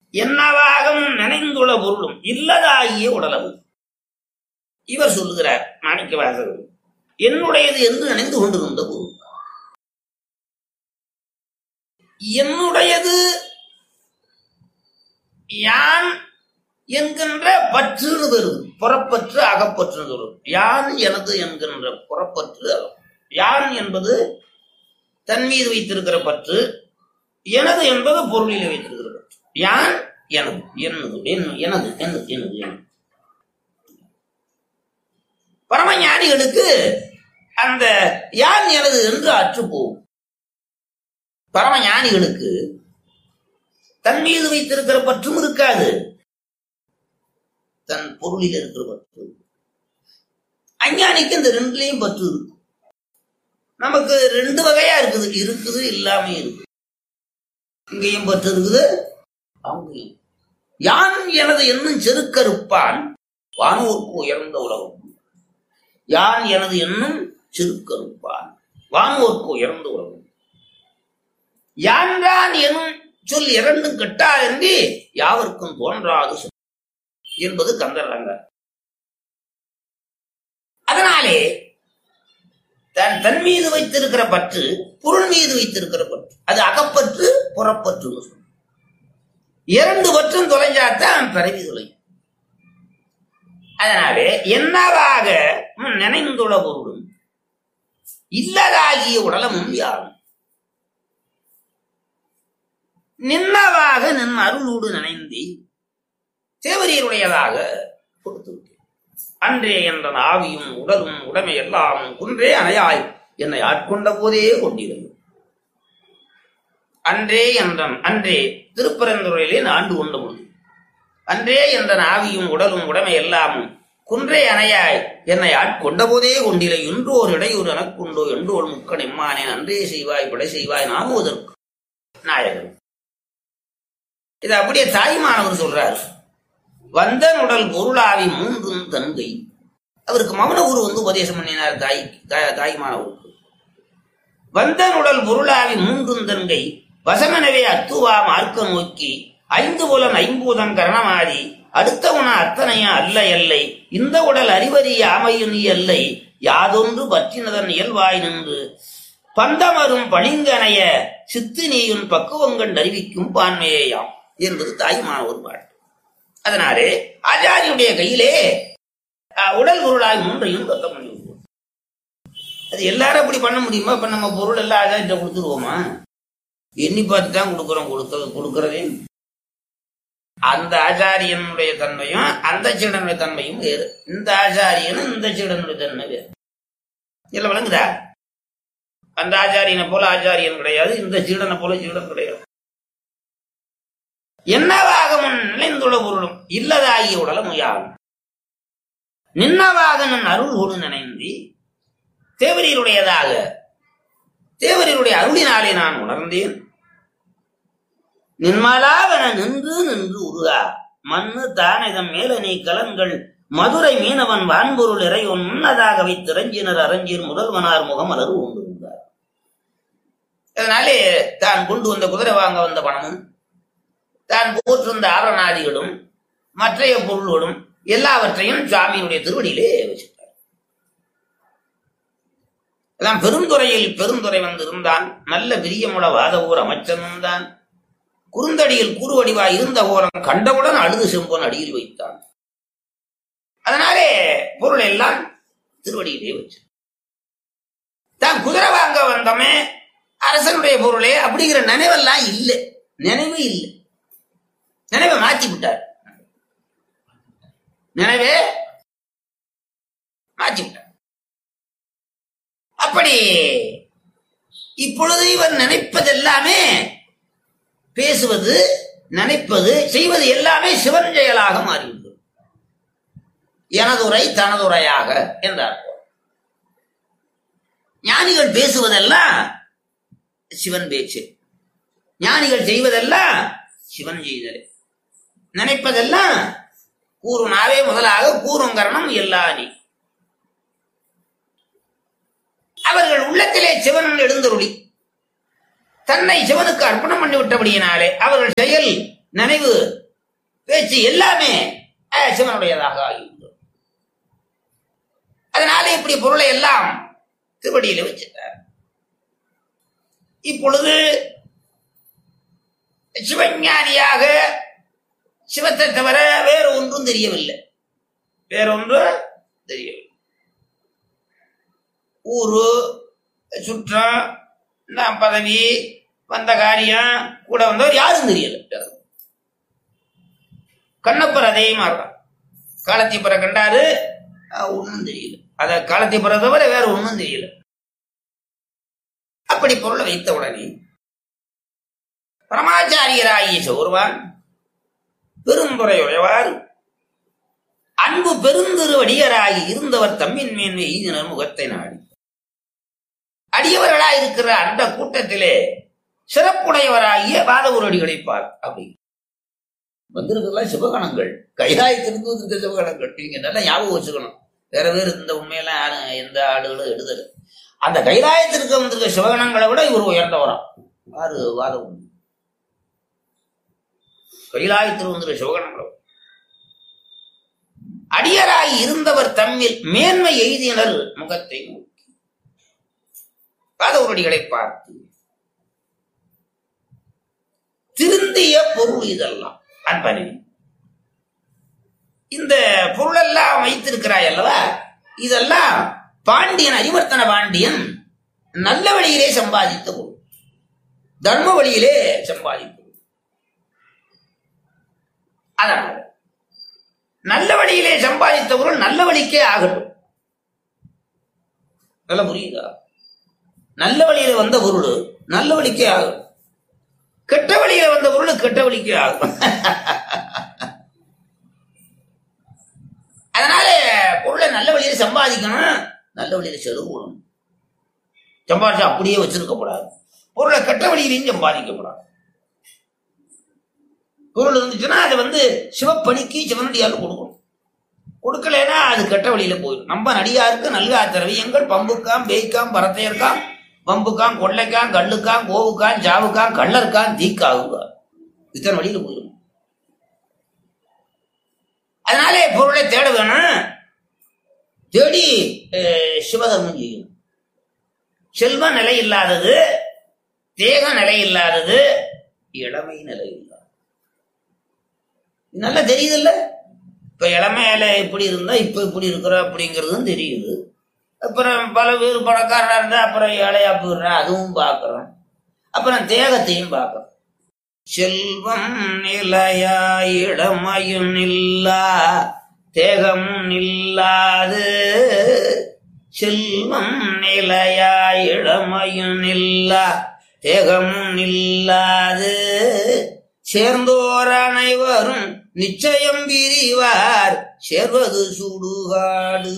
என்னவாகவும் நினைந்துள்ள பொருளும் இல்லதாகிய உடலவும் இவர் சொல்லுகிறார் மாணிக்கவாசகர் என்னுடையது என்று நினைந்து கொண்டிருந்த பொருள் என்னுடையது யான் என்கின்ற பற்றுன்னு வருது புறப்பற்று அகப்பற்று வரும் யான் எனது என்கின்ற புறப்பற்று அகம் யான் என்பது தன் மீது வைத்திருக்கிற பற்று எனது என்பது பொருளில் வைத்திருக்கிற பற்று யான் எனது என்னது என்ன- எனது எனது எனது எனது பரமஞானிகளுக்கு அந்த யான் எனது என்று அற்று போகும் பரமஞானிகளுக்கு தன் மீது வைத்திருக்கிற பற்றும் இருக்காது தன் பொருளில் இருக்கிற பற்று அஞ்ஞானிக்கு இந்த ரெண்டுலயும் பற்று இருக்கு நமக்கு ரெண்டு வகையா இருக்குது இருக்குது இல்லாம இருக்கு இங்கேயும் பற்று இருக்குது அங்கேயும் யான் எனது என்னும் செருக்கறுப்பான் வானோர்க்கு உயர்ந்த உலகம் யான் எனது என்னும் செருக்கறுப்பான் வானோர்க்கு உயர்ந்த உலகம் யான்தான் எனும் சொல் இரண்டும் கெட்டா என்று யாவருக்கும் தோன்றாது சொல் என்பது கந்தர்றாங்க அதனாலே தன் தன் மீது வைத்திருக்கிற பற்று பொருள் மீது வைத்திருக்கிற பற்று அது அகப்பற்று புறப்பற்று இரண்டு பற்றும் தொலைஞ்சாத்தான் பிறவி தொலையும் அதனாலே என்னவாக நினைந்துள்ள பொருளும் இல்லதாகிய உடலமும் யாரும் நின்னவாக நின் அருளோடு நினைந்தி தேவரியருடையதாக கொடுத்து விட்டேன் அன்றே என்ற ஆவியும் உடலும் உடமை எல்லாம் குன்றே அணையாய் என்னை ஆட்கொண்ட போதே கொண்டிருந்தது அன்றே என்றன் அன்றே திருப்பரந்துரையிலே நான் ஆண்டு கொண்ட பொழுது அன்றே என்றன் ஆவியும் உடலும் உடமை எல்லாமும் குன்றே அணையாய் என்னை ஆட்கொண்ட போதே கொண்டிலை இன்றோர் இடையூறு எனக்குண்டோ என்றோர் முக்கன் எம்மானேன் அன்றே செய்வாய் படை செய்வாய் நாமுவதற்கு நாயகன் இது அப்படியே தாய்மானவர் சொல்றார் வந்தன் உடல் பொருளாவி மூன்றும் தன்கை அவருக்கு மௌன குரு வந்து உபதேசம் பண்ணினார் தாய் தாய்- தாய்மானவருக்கு வந்தன் உடல் பொருளாவி மூன்றும் தன்கை வசமெனவே அத்துவா மார்க்க நோக்கி ஐந்து புலன் ஐம்பூதம் கரணமாதி அடுத்த உண அத்தனையா அல்ல எல்லை இந்த உடல் அறிவறிய அமையும் நீ எல்லை யாதொன்று பற்றினதன் இயல்பாய் நின்று பந்தமரும் பளிங்கனைய சித்து நீயும் பக்குவங்கண் அறிவிக்கும் பான்மையேயாம் என்பது தாய்மான ஒரு பாட்டு அதனாலே ஆச்சாரியுடைய கையிலே அஹ், உடல் பொருளாய் மூன்றையும் தொக்க முடியும் அது எல்லாரும் அப்படி பண்ண முடியுமா இப்ப நம்ம பொருள் எல்லாம் ஆச்சாரிட்ட கொடுத்துருவோமா எண்ணி பார்த்து தான் கொடுக்குறோம் கொடுக்க கொடுக்கறதே அந்த ஆச்சாரியனுடைய தன்மையும் அந்த சீடனுடைய தன்மையும் வேறு இந்த ஆச்சாரியனும் இந்த சீடனுடைய தன்மை வேறு இல்ல விளங்குதா அந்த ஆச்சாரியனை போல ஆச்சாரியன் கிடையாது இந்த சீடனை போல சீடன் கிடையாது என்னவாக முன் நினைந்துள்ள பொருளும் இல்லதாகிய உடலும் யாரும் நின்னவாக நன் அருள் ஒடு நினைந்தி தேவரீருடையதாக தேவரீருடைய அருளினாலே நான் உணர்ந்தேன் நின்மலாவென நின்று நின்று உருகா மண்ணு தானதம் மேல நீ கலன்கள் மதுரை மீனவன் வான்பொருள் இறைவன் முன்னதாக வைத்திரஞ்சினர் அரஞ்சியர் முதல்வனார் முகமலர் உண்டிருந்தார் அதனாலே தான் கொண்டு வந்த குதிரை வாங்க வந்த பணமும் தான் போற்றிருந்த ஆரணாதிகளும் மற்றைய பொருள்களும் எல்லாவற்றையும் சுவாமியினுடைய திருவடியிலே வச்சிட்டார் அதான் பெருந்துறையில் பெருந்துறை வந்திருந்தான் நல்ல பிரியமுள்ள வாத ஊர் அமைச்சன் தான் குறுந்தடியில் கூறுவடிவாய் இருந்த ஓரம் கண்டவுடன் அழுது செம்பொன் அடியில் வைத்தான் அதனாலே பொருள் எல்லாம் திருவடியிலே வச்சு தான் குதிரை வாங்க வந்தோமே அரசனுடைய பொருளே அப்படிங்கிற நினைவெல்லாம் இல்லை நினைவு இல்லை நினைவை மாத்தி விட்டார் நினைவே மாற்றி விட்டார் அப்படி இப்பொழுது இவர் நினைப்பதெல்லாமே பேசுவது நினைப்பது செய்வது எல்லாமே சிவன் செயலாக மாறிவிட்டது எனதுரை தனதுரையாக என்றார் ஞானிகள் பேசுவதெல்லாம் சிவன் பேச்சு ஞானிகள் செய்வதெல்லாம் சிவன் செய்தலே நினைப்பதெல்லாம் கூறுனாவே முதலாக கூறுங்கரணம் எல்லா நீ அவர்கள் உள்ளத்திலே சிவன் எழுந்தருளி தன்னை சிவனுக்கு அர்ப்பணம் பண்ணி விட்டபடியினாலே அவர்கள் செயல் நினைவு பேச்சு எல்லாமே அஹ், சிவனுடையதாக ஆகிவிடும் அதனால இப்படி பொருளை எல்லாம் திருவடியில வச்சிட்டார் இப்பொழுது சிவஞானியாக சிவத்தை தவிர வேற ஒன்றும் தெரியவில்லை வேறொன்று தெரியவில்லை ஊரு சுற்றம் நான் பதவி வந்த காரியம் கூட வந்தவர் யாரும் தெரியல கண்ணப்பர் அதே மாதிரிதான் காலத்திப்பரை கண்டாரு ஒன்றும் தெரியல அத காலத்திப்பரை தவிர வேற ஒன்றும் தெரியல அப்படி பொருளை வைத்த உடனே பரமாச்சாரியராகிய சோர்வான் பெரும்புறையுடையவார் அன்பு பெருந்திருவடியராகி இருந்தவர் தம்மின் மேன்மை ஈதினர் முகத்தை நாடி அடியவர்களாய் இருக்கிற அந்த கூட்டத்திலே சிறப்புடையவராகிய வாதவூரடிகளை பார் அப்படி வந்திருக்கலாம் சிவகணங்கள் கைலாயத்திலிருந்து வந்திருக்க சிவகணங்கள் நீங்க நல்லா ஞாபகம் வச்சுக்கணும் வேற பேர் இந்த உண்மையெல்லாம் யாரும் எந்த ஆளுகளும் எழுதல அந்த கைலாயத்திற்கு வந்திருக்க சிவகணங்களை விட இவர் உயர்ந்தவராம் யாரு வாதம் கைலாயத்தில் வந்திருக்க சிவகணங்களை விட. அடியராய் இருந்தவர் தம்மில் மேன்மை எய்தினர் முகத்தை நோக்கி வாதவருடிகளை பார்த்து திருந்திய பொருள் இதெல்லாம் அன்பனே இந்த பொருளெல்லாம் வைத்திருக்கிறாய் அல்லவா இதெல்லாம் பாண்டியன் அறிவர்த்தன பாண்டியன் நல்ல வழியிலே சம்பாதித்த பொருள் தர்ம வழியிலே சம்பாதித்த பொருள் அதனால் நல்ல வழியிலே சம்பாதித்த பொருள் நல்ல வழிக்கே ஆகட்டும் நல்ல புரியுதா நல்ல வழியில வந்த பொருள் நல்ல வழிக்கே ஆகும் கெட்ட வழியில வந்த பொருள் கெட்ட வழிக்கே ஆகும் அதனால பொருளை நல்ல வழியில சம்பாதிக்கணும் நல்ல வழியில செலவுணும் சம்பாதிச்சு அப்படியே வச்சிருக்க கூடாது பொருளை கெட்ட வழியிலையும் சம்பாதிக்கப்படாது பொருள் இருந்துச்சுன்னா அதை வந்து சிவப்பணிக்கு சிவனடியால் கொடுக்கணும் கொடுக்கலைன்னா அது கெட்ட வழியில போயிடும் நம்ம நடிகாருக்கு நல்கா திரவியங்கள் பம்புக்காம் பேய்க்காம் பரத்தையர்க்காம் பம்புக்காம் கொள்ளைக்காம் கல்லுக்காம் கோவுக்காம் ஜாவுக்காம் கள்ளருக்காம் தீக்காவுங்க இத்தனை வழியில போயிடும் அதனாலே பொருளை தேட வேணும் தேடி அஹ், சிவதர்மம் செய்யும் செல்வ நிலை இல்லாதது தேக நிலை இல்லாதது இளமை நிலை இல்லாதது இது நல்லா தெரியுதுல்ல இப்ப இளமையில இப்படி இருந்தா இப்ப இப்படி இருக்கிற அப்படிங்கிறதும் தெரியுது அப்புறம் பல பேர் பணக்காரனா இருந்தா அப்புறம் ஏழையா போயிடுறா அதுவும் பார்க்கறோம் அப்புறம் தேகத்தையும் பார்க்கறோம் செல்வம் நிலையா இளமையும் இல்லா தேகமும் இல்லாது செல்வம் நிலையா இளமையும் இல்லா தேகமும் இல்லாது சேர்ந்தோர் அனைவரும் நிச்சயம் பிரிவார் சேர்வது சுடுகாடு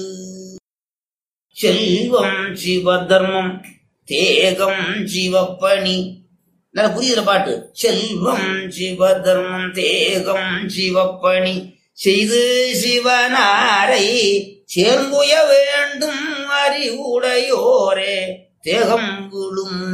செல்வம் சிவதர்மம் தேகம் சிவப்பணி நல்ல புரியுதுல பாட்டு செல்வம் சிவதர்மம் தேகம் சிவப்பணி செய்து சிவனாரை சேர்ந்துய வேண்டும் அறிவுடையோரே தேகம் விழும்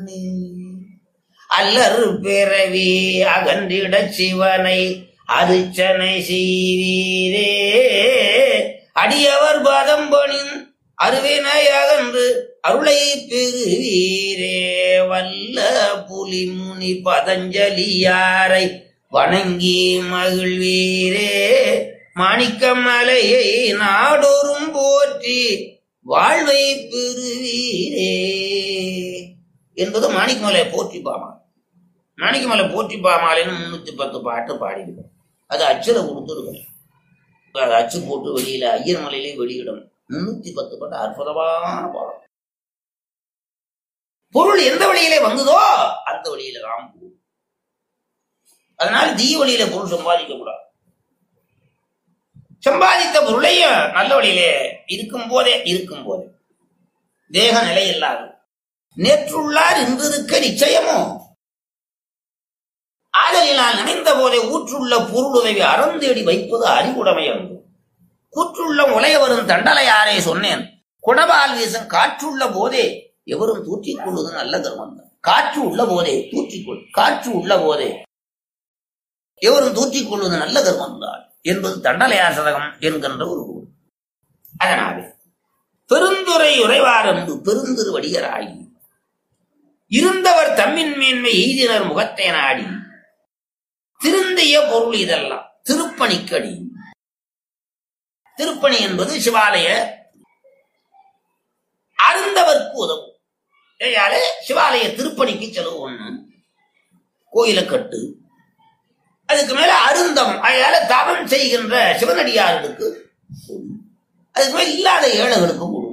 அல்லர் பிறவி அகன்றிட சிவனை அரிச்சனை செய்வீரே அடியவர் பாதம் பணின் அருவினை அகன்று அருளை பெறுவீரே வல்ல புலிமுனி பதஞ்சலியாரை வணங்கி மகிழ்வீரே மாணிக்க மலையை நாடொரும் போற்றி வாழ்வை பெறுவீரே என்பது மாணிக்கமலை போற்றி பாமா மாணிக்கமலை போற்றி பாமாலைன்னு முன்னூத்தி பத்து பாட்டு பாடிவிடும் அது அச்சில கொடுத்துருக்கணும் அது அச்சு போட்டு வெளியில ஐயர் மலையிலே வெளியிடணும் முன்னூத்தி பத்து பாட்டு அற்புதமான பாடம் பொருள் எந்த வழியிலே வந்ததோ அந்த வழியில தான் போகும் அதனால தீய வழியில பொருள் சம்பாதிக்க கூடாது சம்பாதித்த பொருளையும் நல்ல வழியிலே இருக்கும் போதே இருக்கும் போதே தேக நிலை இல்லாது நேற்றுள்ளார் இன்றிருக்க நிச்சயமோ ஆதலினால் நினைந்த போதே ஊற்றுள்ள பொருளுதவி அறந்தேடி வைப்பது அறிவுடைமை அன்று கூற்றுள்ள உலைய வரும் தண்டலையாரே சொன்னேன் குடபால் வீசும் காற்றுள்ள போதே எவரும் தூற்றிக் கொள்வது நல்ல தர்மம் தான் காற்று உள்ள போதே தூற்றிக்கொள் காற்று உள்ள போதே எவரும் தூற்றிக் கொள்வது நல்ல கர்மம் தான் என்பது தண்டலையார் சதகம் என்கின்ற ஒரு நூல் அதனாலே பெருந்துரை உரைவார் என்று பெருந்திருவடிகராகி இருந்தவர் தம்மின் மேன்மை எய்தினர் முகத்தை நாடி திருந்திய பொருள் இதெல்லாம் திருப்பணிக்கடி திருப்பணி என்பது சிவாலய அருந்தவர்க்கு உதவும் ஏயாலே சிவாலய திருப்பணிக்கு செலவு ஒண்ணு கோயிலை கட்டு அதுக்கு மேல அருந்தம் அதால தவம் செய்கின்ற சிவனடியார்களுக்கு கொடு. அதுக்கு மேல இல்லாத ஏழைகளுக்கு கொடுங்க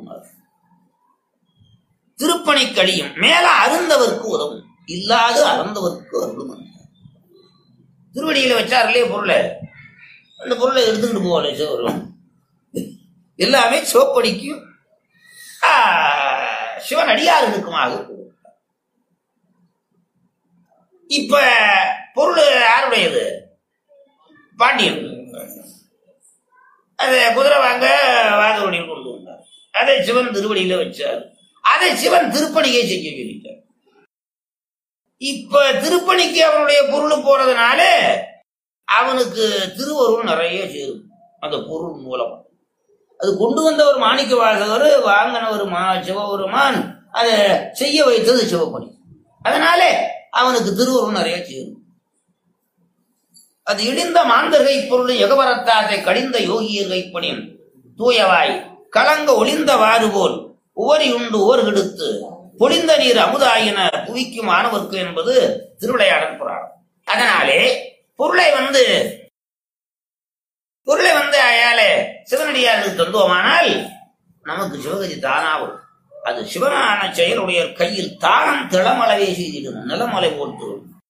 திருப்பணி கடியும் மேல அருந்தவர்க்கு உதவும் இல்லாத அறந்தவர்க்கு அருளும் திருவடியில வச்சார்களே பொருளை அந்த பொருளை எடுத்துக்கிட்டு போகல சிவரும் எல்லாமே சிவப்படிக்கும் ஆ, சிவன் அடியார்களுக்குமாக கொடுத்தார். இப்ப பொருள் யாருடையது பாண்டியன் அதை குதிரை வாங்க வாதவடியில் கொண்டு வந்தார் அதை சிவன் திருவடியில வச்சார் அதை சிவன் திருப்பணியை செய்ய சொல்லிட்டார் இப்ப திருப்பணிக்கு அவனுடைய பொருள் போறதுனால அவனுக்கு திருவருள் நிறைய சேரும் அந்த பொருள் மூலம் அது கொண்டு வந்தவர் மாணிக்க வாசகர் வாங்கினவர் மா சிவபெருமான் அதை செய்ய வைத்தது சிவப்பணி அதனாலே அவனுக்கு திருவருள் நிறைய சேரும் அது இடிந்த மாந்தர்கை பொருள் எகவரத்தாத்தை கடிந்த யோகியர் கைப்பணியும் தூயவாய் கலங்க ஒளிந்தவாறு போல் உவரி உண்டு ஓர் கெடுத்து பொழிந்த நீர் அமுதாயின புவிக்கும் மாணவர்க்கு என்பது திருவிளையாடல் புராணம் அதனாலே பொருளை வந்து பொருளை வந்து அயாலே சிவனடியாருக்கு தந்துவோமானால் நமக்கு சிவகதி தானா வரும் அது சிவனான செயலுடைய கையில் தானம் திளமளவே செய்திடும் நிலமலை போட்டு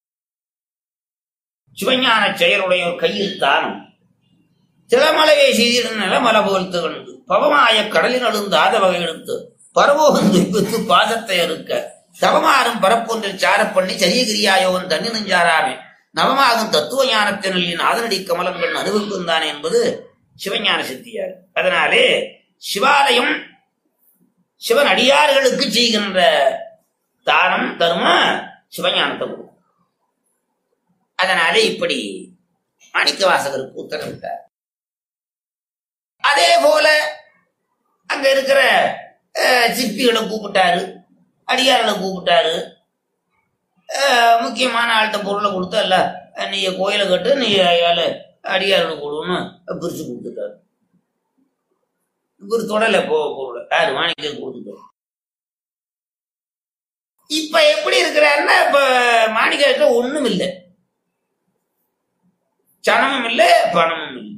சிவஞான செயலுடைய கையில் தானம் திளமளவே செய்திடும் நிலமலை போல் திகழ்ந்து பவமாய கடலில் அழுந்து ஆத வகை எடுத்து பரவோகன் துய்ப்பித்து பாதத்தை அறுக்க தவமாறும் பரப்பொன்றில் சாரப் பண்ணி சரியகிரியாயோகன் தண்ணி நெஞ்சாராமே நவமாகும் தத்துவ ஞானத்தினின் ஆதரடி கமலங்கள் அனுபவிக்கும் என்பது சிவஞான சித்தியார் அதனாலே சிவாலயம் சிவன் அடியார்களுக்கு செய்கின்ற தானம் தரும சிவஞானத்தை கொடுக்கும் அதனாலே இப்படி மாணிக்க வாசகருக்கு உத்தரவிட்டார் அதே போல அங்க இருக்கிற அஹ், சிற்பிகளை கூப்பிட்டாரு அடியார்களை கூப்பிட்டாரு அஹ், முக்கியமான ஆள்கிட்ட பொருளை கொடுத்து அல்ல நீ கோயிலை கட்டு நீ ஏழு அடியார்களுக்கு கொடுன்னு பிரிச்சு கொடுத்துட்டாரு இவர் தொடல போ பொருளை யாரு மாணிக்க கொடுத்துட்டாரு இப்ப எப்படி இருக்கிறாருன்னா இப்ப மாணிக்க ஒண்ணும் இல்லை சனமும் இல்லை பணமும் இல்லை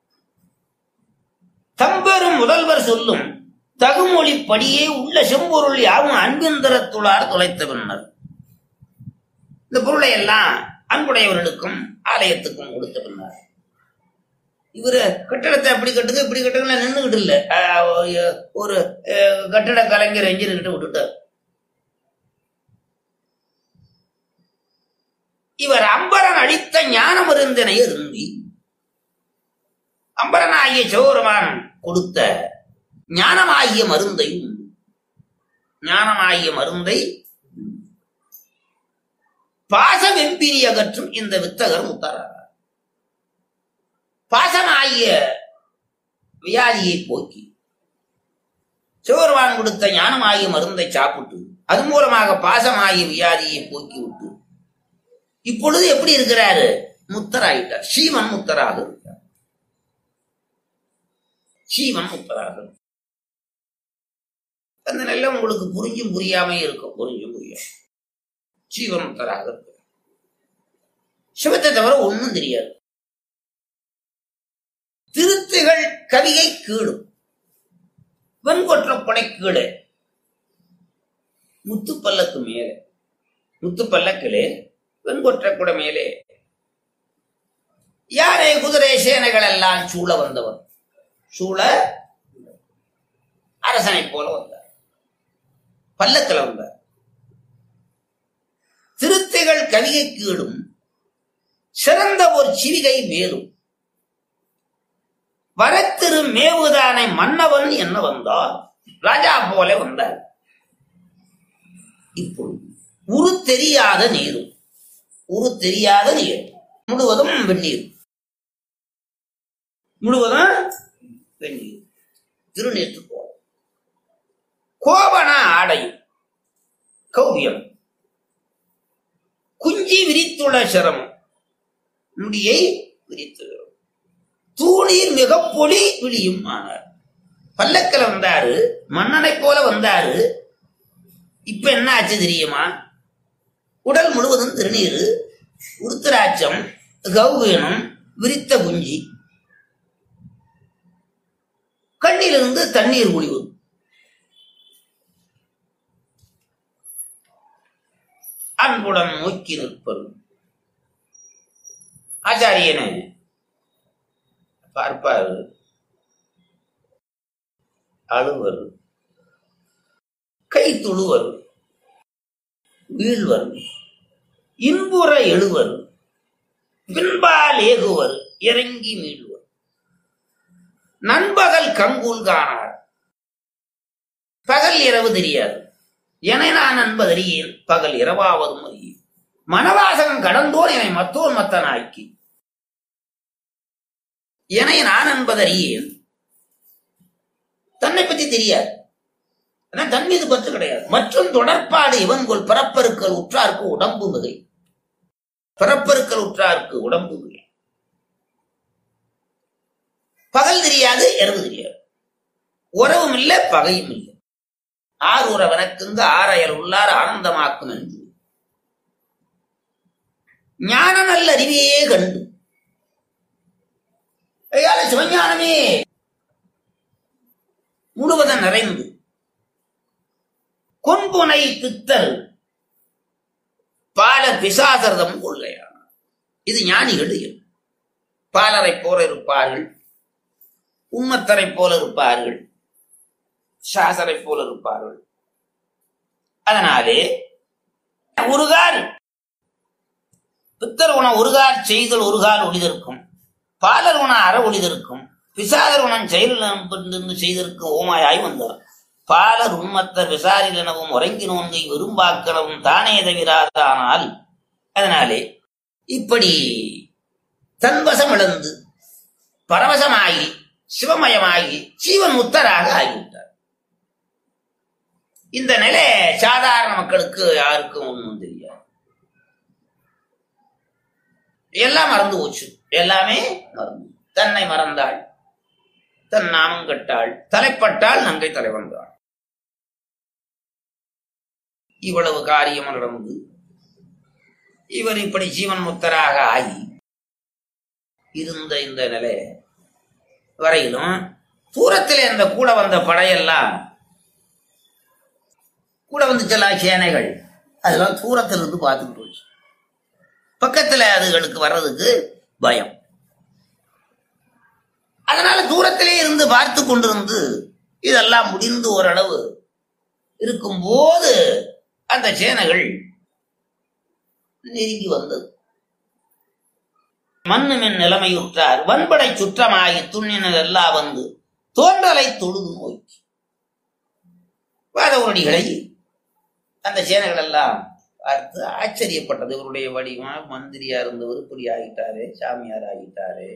தம்பெரும் முதல்வர் சொல்லும் தகுமொழி படியே உள்ள செம்பொருள் யாவும் அன்பிந்தரத்துளார் தொலைத்த பின்னர் இந்த பொருளை எல்லாம் அன்புடையவர்களுக்கும் ஆலயத்துக்கும் கொடுத்த பின்னர் இவரு கட்டடத்தை அப்படி கட்டுங்க இப்படி கட்டுங்க நின்றுகிட்டு இல்ல ஆஹ் ஒரு- ஒரு அஹ், கட்டட கலைஞர் என்ஜினியர் கிட்ட விட்டுட்டார் இவர் அம்பரன் அளித்த ஞானம் இருந்தனை அருந்தி அம்பரனாகிய சிவபெருமான் கொடுத்த ஞானமாகிய மருந்தை உண்டு. ஞானமாகிய மருந்தை பாச வெம்பினி அகற்றும் இந்த வித்தகர் முத்தரார் பாசமாகிய வியாதியை போக்கி சிவபெருமான் கொடுத்த ஞானமாகிய மருந்தை சாப்பிட்டு அது மூலமாக பாசமாகிய வியாதியை போக்கி விட்டு இப்பொழுது எப்படி இருக்கிறாரு முத்தராயிட்டார் சீவன் முத்தராக இருக்கிறார் சீவன் முத்தராக இருக்கிறார். அந்த நல்ல உங்களுக்கு புரிஞ்சும் புரியாம இருக்கும் புரிஞ்சும் புரியாம சீவன் முத்தராக இருக்கிறார் சிவத்தை தவிர ஒண்ணும் தெரியாது திருத்துகள் கவியை கீழும் வெண்கொற்ற கொடை கீழே முத்துப்பல்லக்கு மேலே முத்துப்பல்லக்கிலே வெண்கொற்ற குடை மேலே யானை குதிரை சேனைகள் எல்லாம் சூழ வந்தவர் சூழ அரசனை போல வந்தார் பல்லக்கில் வந்தார் திருத்தைகள் கவிகை கீழும் சிறந்த ஒரு சிவிகை மேலும் வரத்திரு மேவுதானை மன்னவன் என்ன வந்தார் ராஜா போல வந்தார் இப்பொழுது உரு தெரியாத நீரும் உரு தெரியாத நீர் முழுவதும் வெந்நீர் முழுவதும் வெந்நீர் திருநீற்று கோலம் கோவண ஆடை கௌவியம் குஞ்சி விரித்துள்ள சிரமம் முடியை விரித்து தூணீர் மிக பொலி விழியும் ஆனார் பல்லக்கில் வந்தாரு மன்னனை போல வந்தாரு இப்ப என்ன ஆச்சு தெரியுமா உடல் முழுவதும் திருநீர் உருத்திராட்சம் கௌவீனம் விரித்த குஞ்சி கண்ணிலிருந்து தண்ணீர் குடிவது அன்புடன் நோக்கி நிற்பது ஆச்சாரியனை பார்ப்பாரு அழுவர் கை துழுவர் வீழ்வர் இன்புற எழுவர் பின்பால் ஏகுவர் இறங்கி மீள்வர் நண்பகல் கங்கூல் காணார் பகல் இரவு தெரியாது என நான் நண்பதறியேன் பகல் இரவாவதும் அறியேன் மனவாசகம் கடந்தோர் என்னை மத்தோர் மத்தனாக்கி என நான் என்பதறியேன் தன்னை பத்தி தெரியாது ஆனா தன் மீது பற்று கிடையாது மற்றும் தொடர்பாடு இவன் கொள் பிறப்பருக்கள் உற்றார்க்கு உடம்பு மிகை பிறப்பருக்கள் உற்றார்க்கு உடம்பு மிகை பகல் தெரியாது இரவு தெரியாது உறவும் இல்லை பகையும் இல்லை ஆர் உறவனக்குங்க ஆரையல் உள்ளார் ஆனந்தமாக்கும் என்று ஞான நல்ல அறிவையே கண்டு ஐயால சிவஞானமே முழுவதும் நிறைந்து கொன்புனை பித்தல் பால பிசாசரதம் கொள்ளையான இது ஞானிகள் இயல்பு. பாலரை போல இருப்பார்கள் உம்மத்தரை போல இருப்பார்கள் சாசரை போல இருப்பார்கள் அதனாலே ஒருகால் பித்தர் உண ஒருகால் செய்தல் ஒருகால் ஒளிதற்கும் பாலர் உண அற ஒளிதற்கும் பிசாதர் உணன் செயலில் செய்திருக்கும் ஓமாயாய் வந்தார் பாலர் உண்மத்தர் விசாரில் எனவும் உறங்கி நோன்கை விரும்பாக்களவும் தானே தவிராதானால் அதனாலே இப்படி தன்வசம் இழந்து பரவசமாகி சிவமயமாகி ஜீவன் முத்தராக ஆகிவிட்டார் இந்த நிலை சாதாரண மக்களுக்கு யாருக்கும் ஒன்றும் தெரியாது எல்லாம் மறந்து போச்சு எல்லாமே மறந்து தன்னை மறந்தாள் தன் நாமம் கட்டாள் தலைப்பட்டாள் நங்கை தலைவந்தாள் இவ்வளவு காரியம் நடந்து இவர் இப்படி ஜீவன் முத்தராக ஆகி இருந்த இந்த நிலை வரையிலும் தூரத்தில் இந்த கூட வந்த படையெல்லாம் கூட வந்துச்செல்லாம் சேனைகள் அதெல்லாம் தூரத்தில் இருந்து பார்த்துக்கிட்டு போச்சு பக்கத்துல அதுகளுக்கு வர்றதுக்கு பயம் அதனால தூரத்திலே இருந்து பார்த்து கொண்டிருந்து இதெல்லாம் முடிந்து ஓரளவு இருக்கும்போது அந்த சேனைகள் நெருங்கி வந்தது மண்ணுமின் நிலைமையுற்றார் வன்படை சுற்றமாகி துண்ணினர் எல்லாம் வந்து தோன்றலை தொழுது நோக்கி வாதவரடிகளை அந்த சேனைகள் எல்லாம் பார்த்து ஆச்சரியப்பட்டது இவருடைய வடிவம் மந்திரியா இருந்தவர் இப்படி ஆகிட்டாரு சாமியார் ஆகிட்டாரு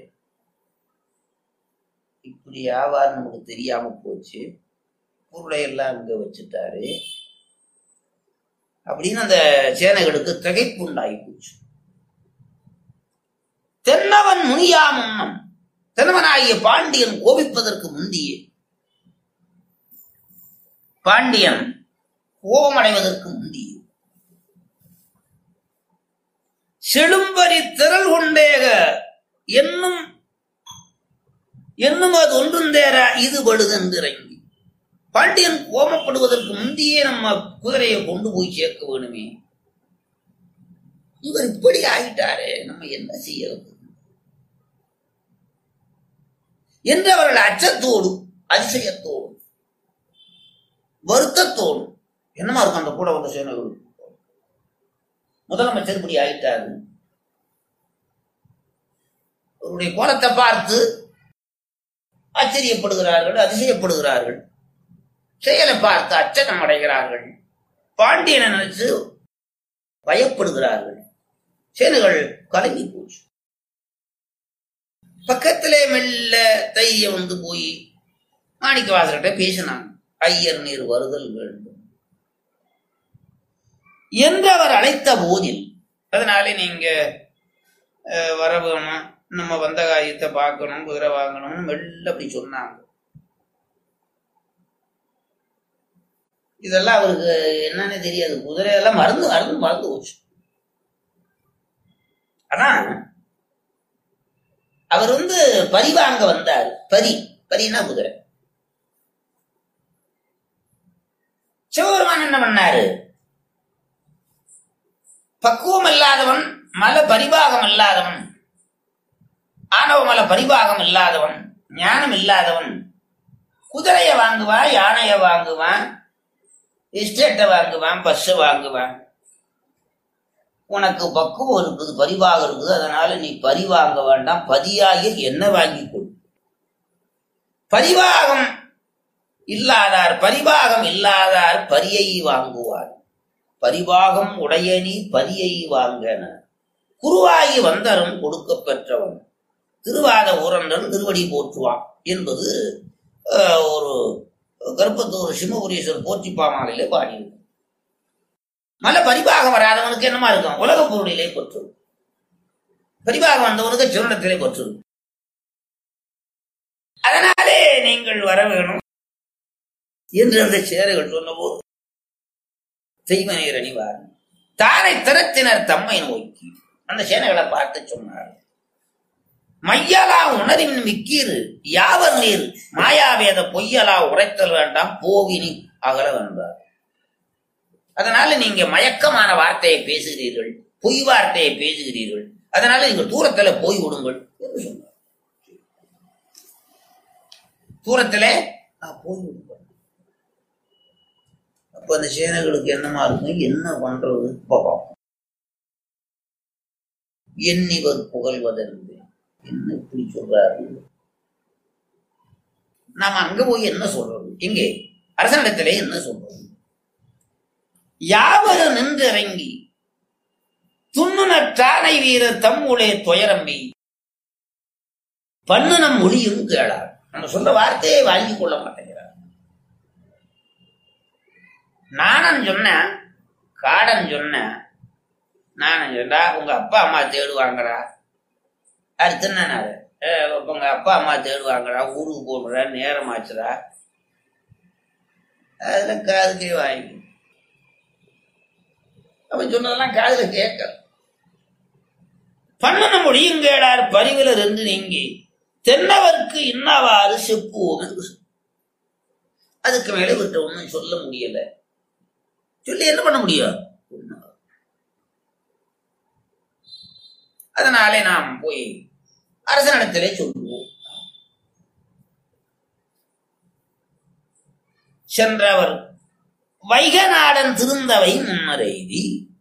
இப்படி ஆவார் நமக்கு தெரியாம போச்சு பொருளை எல்லாம் இங்க வச்சுட்டாரு அப்படின்னு அந்த சேனைகளுக்கு திகைப்பு உண்டாகி போச்சு தென்னவன் முனியா முன்னம் தென்னவனாகிய பாண்டியன் கோபிப்பதற்கு முந்தியே பாண்டியன் கோபமடைவதற்கு முந்தியே செழும்பரி திரள் கொண்டேக என்னும் என்னும் அது ஒன்றும் தேர இது படுதென்று இறங்கி பாண்டியன் கோபப்படுவதற்கு முந்தியே நம்ம குதிரையை கொண்டு போய் சேர்க்க வேணுமே இவர் இப்படி ஆகிட்டாரே நம்ம என்ன செய்யறது என்று அவர்கள் அச்சத்தோடு அதிசயத்தோடு வருத்தத்தோடு என்னமா இருக்கும் அந்த கூட வந்த சேனைகள் முதலமைச்சர் இப்படி ஆயிட்டாரு அவருடைய கோலத்தை பார்த்து ஆச்சரியப்படுகிறார்கள் அதிசயப்படுகிறார்கள் செயலை பார்த்து அச்சகம் அடைகிறார்கள் பாண்டியனை நினைச்சு பயப்படுகிறார்கள் சேனைகள் கலங்கி போச்சு பக்கத்திலே மெல்ல தைரியம் வந்து போய் மாணிக்க வாசகிட்ட பேசினாங்க ஐயர் நீர் வருதல் வேண்டும் என்று அவர் அழைத்த போதில் அதனாலே நீங்க அஹ், வர வேணும் நம்ம வந்த காரியத்தை பார்க்கணும் குதிரை வாங்கணும்னு மெல்ல அப்படி சொன்னாங்க இதெல்லாம் அவருக்கு என்னன்னு தெரியாது குதிரையெல்லாம் மறந்து மறந்து மறந்து போச்சு அதான் அவர் வந்து பரி வாங்க வந்தார் பரி பரினா குதிரை சிவபெருமான் என்ன பண்ணாரு பக்குவம் இல்லாதவன் மல பரிபாகம் இல்லாதவன் ஆணவ மல பரிபாகம் இல்லாதவன் ஞானம் இல்லாதவன் குதிரைய வாங்குவான் யானைய வாங்குவான் எஸ்டேட்டை வாங்குவான் பஸ்ஸை வாங்குவான் உனக்கு பக்குவம் இருக்குது பரிவாகம் இருக்குது அதனால நீ பரி வாங்க வேண்டாம் பதியாகி என்ன வாங்கி கொள் பரிவாகம் இல்லாதார் பரிவாகம் இல்லாதார் பரியை வாங்குவார் பரிவாகம் உடைய நீ பரியை வாங்கன குருவாகி வந்தரும் கொடுக்க பெற்றவன் திருவாத ஊரன்றன் திருவடி போற்றுவான் என்பது அஹ், ஒரு கர்ப்பத்தூர் சிம்மபுரீஸ்வரர் போற்றி பாமாலையிலே பாடியிருக்கு மல பரிபாகம் வராதவனுக்கு என்னமா இருக்கும் உலக பொருளிலே பற்று பரிபாகம் வந்தவனுக்கு சிறுடத்திலே பற்று அதனாலே நீங்கள் வர வேணும் என்று அந்த சேரைகள் சொன்னபோது செய்வனீர் அணிவார் தாரை திறத்தினர் தம்மை நோக்கி அந்த சேனைகளை பார்த்து சொன்னார் மையலா உணரின் மிக்கீர் யாவர் நீர் மாயாவேத பொய்யலா உரைத்தல் வேண்டாம் போவினி அகல வேண்டார் அதனால நீங்க மயக்கமான வார்த்தையை பேசுகிறீர்கள் பொய் வார்த்தையை பேசுகிறீர்கள் அதனால நீங்க தூரத்துல போய் விடுங்கள் என்று சொன்னார் தூரத்துல "ஆ, போய் விடுங்கள் அப்ப அந்த சேனைகளுக்கு என்னமா இருக்கும் என்ன பண்றது பாவம் எண்ணிவர் புகழ்வதென்று என்ன இப்படி சொல்றாரு நாம அங்க போய் என்ன சொல்றது எங்கே அரசனிடத்திலே என்ன சொல்றது யாவரும் நின்று இறங்கி துண்ணுன தானை வீரர் தம்முளே துயரம்பி பண்ணுனம் மொழியும் கேளார் நம்ம சொல்ற வார்த்தையை வாங்கி கொள்ள மாட்டேங்கிறார் நானும் சொன்னேன் காடன் சொன்னேன் நானும் சொன்னா உங்க அப்பா அம்மா தேடுவாங்கடா அடுத்து என்ன உங்க அப்பா அம்மா தேடுவாங்கடா ஊருக்கு போடுற நேரம் ஆச்சுடா அதுல காதுக்கே வாங்கி அவன் சொன்னதெல்லாம் காதுல கேட்கல பண்ணன மொழியும் கேடார் பரிவிலர் என்று நீங்கி தென்னவர்க்கு இன்னவாறு செப்புவோம் என்று சொன்னார். அதுக்கு மேல விட்ட ஒண்ணும் சொல்ல முடியல சொல்லி என்ன பண்ண முடியும் ஒண்ணும். அதனாலே நாம் போய் அரசனிடத்திலே சொல்லுவோம் சென்றவர் வைகநாடன் திருந்தவை முன்னரெய்தி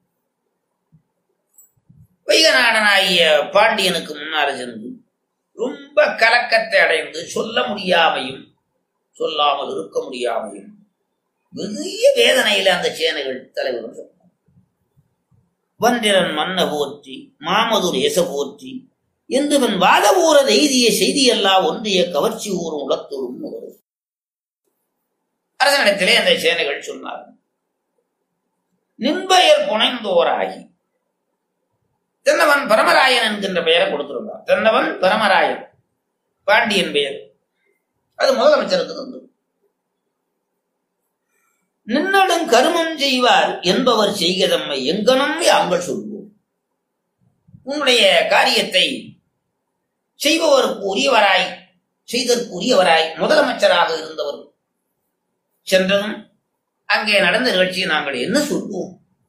வைகநாடனாகிய பாண்டியனுக்கு முன்னார சென்று ரொம்ப கலக்கத்தை அடைந்து சொல்ல முடியாமையும் சொல்லாமல் இருக்க முடியாமையும் பெரிய வேதனையில அந்த சேனைகள் தலைவரும் சொன்னார் வந்திரன் மன்ன போற்றி மாமதுர் ஏச போற்றி என்றவன் வாதபூர எய்திய செய்தியெல்லாம் ஒன்றிய கவர்ச்சி ஊரும் உலத்தொரும் நுகரும் அரசனிடத்திலே அந்த சேனைகள் சொன்னார் நின்பெயர் புனைந்தோராகி தென்னவன் பரமராயன் என்கின்ற பெயரை கொடுத்திருந்தார் தென்னவன் பரமராயன் பாண்டியன் பெயர் அது முதலமைச்சருக்கு தந்தது நின்னடும் கருமம் செய்வார் என்பவர் செய்கதம்மை எங்கனம் யாங்கள் சொல்வோம் உன்னுடைய காரியத்தை செய்பவருக்கு உரியவராய் செய்தற்கு உரியவராய் முதலமைச்சராக இருந்தவர் சென்றதும் அங்கே நடந்த நிகழ்ச்சியை நாங்கள் என்ன சொல்வோம்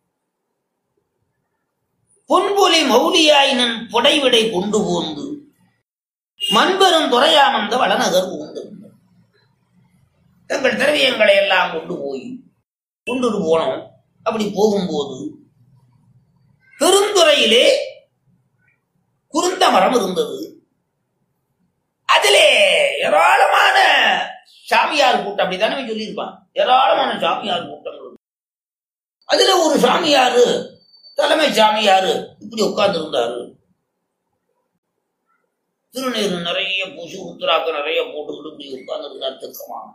பொன்பொலி மௌலியாய் நின் புடைவிடை கொண்டு போந்து மண்பெரும் துறையாமந்த வளநகர் உண்டு தங்கள் திரவியங்களை எல்லாம் கொண்டு போய் கொண்டு போனோம் அப்படி போகும்போது பெருந்துறையிலே குருந்த மரம் இருந்தது அதிலே ஏராளமான சாமியார் கூட்டம் அப்படித்தானே அவன் சொல்லியிருப்பான் ஏராளமான சாமியார் கூட்டம் இருந்தது. அதுல ஒரு சாமியாரு தலைமை சாமியாரு இப்படி உட்கார்ந்து இருந்தாரு திருநீர் நிறைய பூசி உத்தராக்க நிறைய போட்டுக்கிட்டு இப்படி உட்கார்ந்துருந்தார் திருக்கமான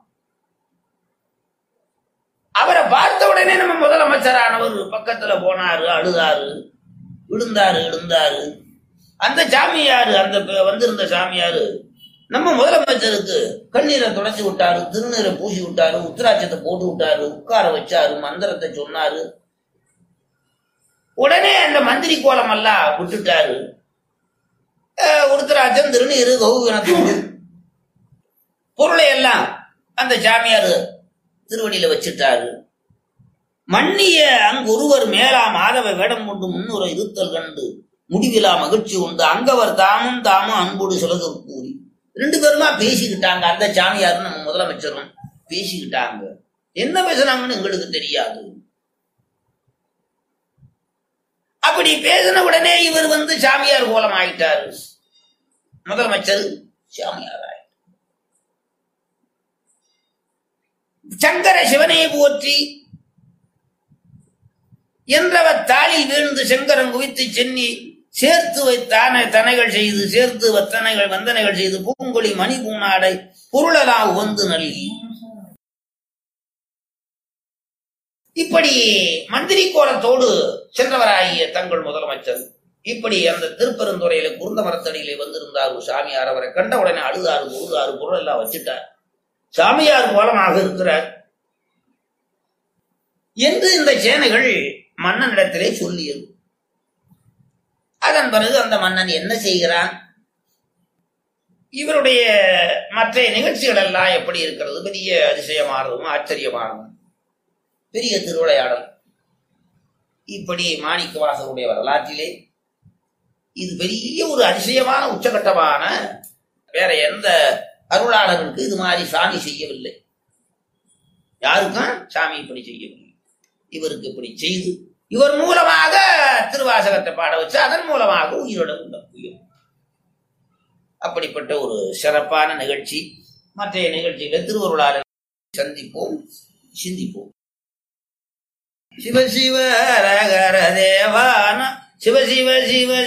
அவரை பார்த்த உடனே நம்ம முதலமைச்சரானவர் பக்கத்துல போனாரு அழுதாரு விழுந்தாரு விழுந்தாரு அந்த சாமியாரு அந்த ப- வந்திருந்த சாமியாரு நம்ம முதலமைச்சருக்கு கண்ணீரை தொடச்சி விட்டாரு திருநீரை பூசி விட்டாரு உத்தராட்சத்தை போட்டு விட்டாரு உட்கார வச்சாரு மந்திரத்தை சொன்னாரு உடனே அந்த மந்திரி கோலம் எல்லாம் விட்டுட்டாரு அஹ் உருத்தராட்சம் திருநீரு கௌகணத்தோடு பொருளை எல்லாம் அந்த சாமியார் திருவடியில வச்சிட்டாரு மன்னிய அங்கு ஒருவர் மேலா மாதவ வேடம் கொண்டு முன்னுரை இருத்தல் கண்டு முடிவிலா மகிழ்ச்சி உண்டு அங்கவர் தாமும் தாமும் அன்போடு சுலக கூறி ரெண்டு பேருமா பேசிக்கிட்டாங்க அந்த சாமியாரும் நம்ம முதலமைச்சரும் பேசிக்கிட்டாங்க என்ன பேசுனாங்கன்னு எங்களுக்கு தெரியாது அப்படி பேசின உடனே இவர் வந்து சாமியார் கோலம் ஆயிட்டாரு முதலமைச்சர் சாமியார் ஆயிட்டார் சங்கர சிவனை போற்றி என்றவர் தாளில் வீழ்ந்து செங்கரன் குவித்து சென்னி சேர்த்து வைத்தான தனைகள் செய்து சேர்த்து வத்தனைகள் வந்தனைகள் செய்து பூங்கொழி மணி பூனாடை பொருளலா உவந்து நல்கி இப்படி மந்திரி கோலத்தோடு சென்றவராகிய தங்கள் முதலமைச்சர் இப்படி அந்த திருப்பெருந்துறையில குருந்த மரத்தடியிலே வந்திருந்தார் ஒரு சாமியார் அவரை கண்ட உடனே அழுதாரு பொழுதாரு பொருள் எல்லாம் வச்சுட்டார் சாமியார் கோலமாக இருக்கிறார் என்று இந்த சேனைகள் மன்னனிடத்திலே சொல்லியது அதன் பிறகு அந்த மன்னன் என்ன செய்கிறான் இவருடைய மற்ற நிகழ்ச்சிகள் எல்லாம் எப்படி இருக்கிறது பெரிய அதிசயமானதும் ஆச்சரியமானதும் பெரிய திருவிளையாடல் இப்படி மாணிக்கவாசருடைய வரலாற்றிலே இது பெரிய ஒரு அதிசயமான உச்சகட்டமான வேற எந்த அருளாளருக்கு இது மாதிரி சாமி செய்யவில்லை யாருக்கும் சாமி இப்படி செய்யவில்லை இவருக்கு இப்படி செய்து இவர் மூலமாக திருவாசகத்தை பாட வச்சு அதன் மூலமாக உயிரோட உள்ள உயிர் அப்படிப்பட்ட ஒரு சிறப்பான நிகழ்ச்சி மற்ற நிகழ்ச்சியில திருவருளாளர் சந்திப்போம் சிந்திப்போம் சிவ சிவ ரகர தேவான சிவ சிவ சிவ